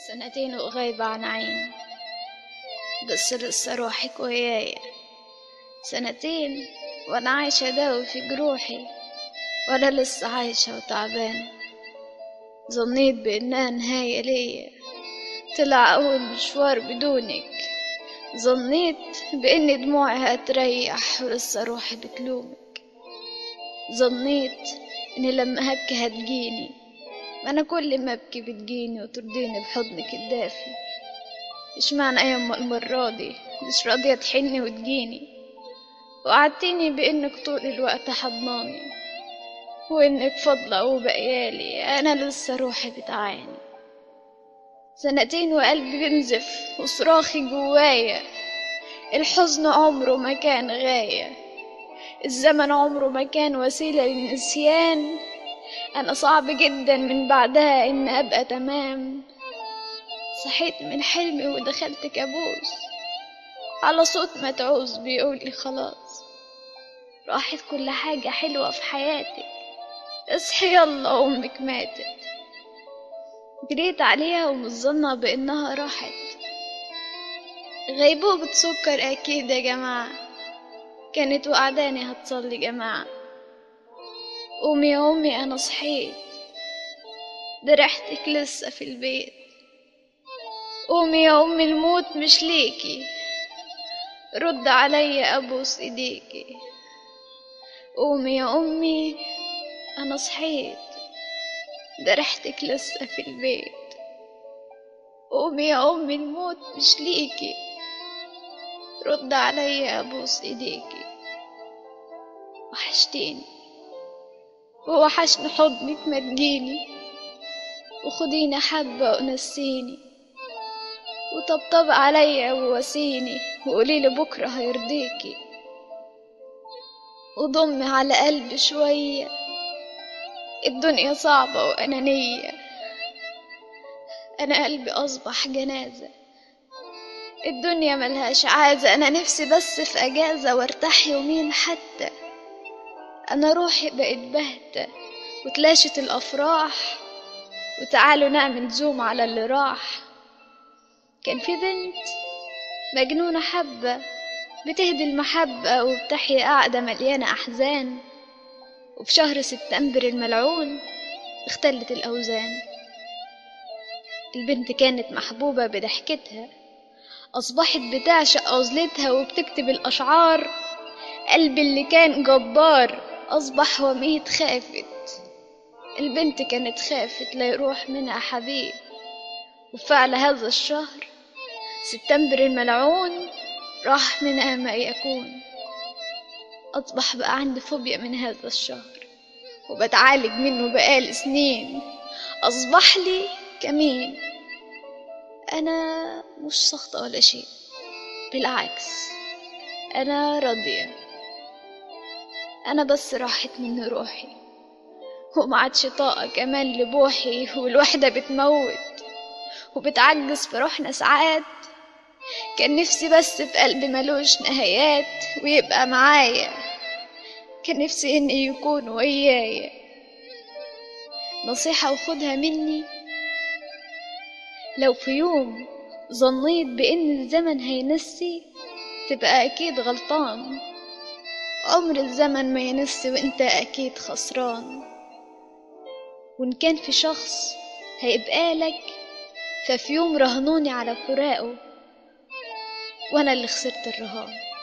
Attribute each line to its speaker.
Speaker 1: سنتين وغايبة عن عيني بس لسه روحك ويايا سنتين وانا عايشة داوي في جروحي وانا لسه عايشة وتعبانة ظنيت بانها نهاية ليا طلع اول مشوار بدونك ظنيت بان دموعي هتريح ولسه روحي بتلومك ظنيت ان لما هبكي هتجيني ما انا كل ما ابكي بتجيني وترضيني بحضنك الدافي اشمعنى ايام المرة دي مش راضية تحني وتجيني وعدتيني بانك طول الوقت حضناني وانك فاضلة وبقيالي انا لسه روحي بتعاني سنتين وقلبي بنزف وصراخي جوايا الحزن عمره ما كان غاية الزمن عمره ما كان وسيلة للنسيان أنا صعب جدا من بعدها إن أبقى تمام صحيت من حلمي ودخلت كابوس على صوت متعوز بيقولي خلاص راحت كل حاجة حلوة في حياتك اصحي يلا أمك ماتت جريت عليها ومظنة بإنها راحت غيبوبة سكر أكيد يا جماعة كانت وقعداني هتصلي جماعة قومي يا أمي أنا صحيت ده ريحتك لسه في البيت قومي يا أمي الموت مش ليكي رد عليا أبوس إيديكي قومي يا أمي أنا صحيت ده ريحتك لسه في البيت قومي يا أمي الموت مش ليكي رد عليا أبوس إيديكي وحشتيني ووحشني حضنك ما تجيني وخديني حبة ونسيني وطبطب عليا وواسيني وقوليلي بكرة هيرضيكي وضمي على قلبي شوية الدنيا صعبة وأنانية أنا قلبي أصبح جنازة الدنيا ملهاش عازة أنا نفسي بس في أجازة وارتاح يومين حتى أنا روحي بقت بهتة وتلاشت الأفراح وتعالوا نعمل زوم على اللي راح كان في بنت مجنونة حبة بتهدي المحبة وبتحيي قعدة مليانة أحزان وفي شهر سبتمبر الملعون اختلت الأوزان البنت كانت محبوبة بضحكتها أصبحت بتعشق عزلتها وبتكتب الأشعار قلبي اللي كان جبار أصبح وميت خافت البنت كانت خافت لا يروح منها حبيب وفعل هذا الشهر سبتمبر الملعون راح منها ما يكون أصبح بقى عندي فوبيا من هذا الشهر وبتعالج منه بقالي سنين أصبح لي كمين أنا مش سخطة ولا شيء بالعكس أنا راضية أنا بس راحت من روحي وما عادش طاقة كمان لبوحي والوحدة بتموت وبتعجز في روحنا ساعات كان نفسي بس في قلبي ملوش نهايات ويبقى معايا كان نفسي إن يكون ويايا نصيحة وخدها مني لو في يوم ظنيت بإن الزمن هينسي تبقى أكيد غلطان عمر الزمن ما ينسي وإنت أكيد خسران وإن كان في شخص هيبقى لك ففي يوم رهنوني على فراقه وأنا اللي خسرت الرهان